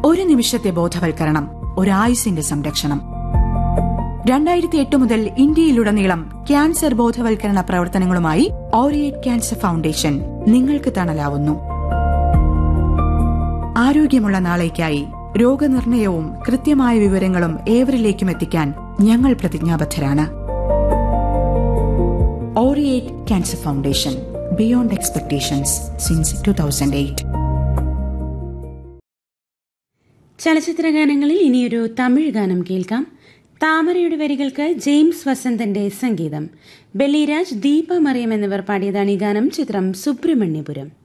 ഒരു നിമിഷത്തെ ബോധവൽക്കരണം ഒരായുസിന്റെ സംരക്ഷണം രണ്ടായിരത്തി എട്ട് മുതൽ ഇന്ത്യയിലുടനീളം ക്യാൻസർ ബോധവൽക്കരണ പ്രവർത്തനങ്ങളുമായി ഓറിയേറ്റ് ക്യാൻസർ ഫൗണ്ടേഷൻ നിങ്ങൾക്ക് തണലാവുന്നു ആരോഗ്യമുള്ള നാളേക്കായി രോഗനിർണയവും കൃത്യമായ വിവരങ്ങളും ഏവരിലേക്കും എത്തിക്കാൻ ഞങ്ങൾ പ്രതിജ്ഞാബദ്ധരാണ് ഓറിയേറ്റ് cancer foundation beyond expectations since two thousand eight ചലച്ചിത്രഗാനങ്ങളിൽ ഇനിയൊരു തമിഴ് ഗാനം കേൾക്കാം താമരയുടെ വരികൾക്ക് ജെയിംസ് വസന്തന്റെ സംഗീതം ബെല്ലിരാജ് ദീപ മറിയം എന്നിവർ പാടിയതാണ് ഈ ഗാനം ചിത്രം സുബ്രഹ്മണ്യപുരം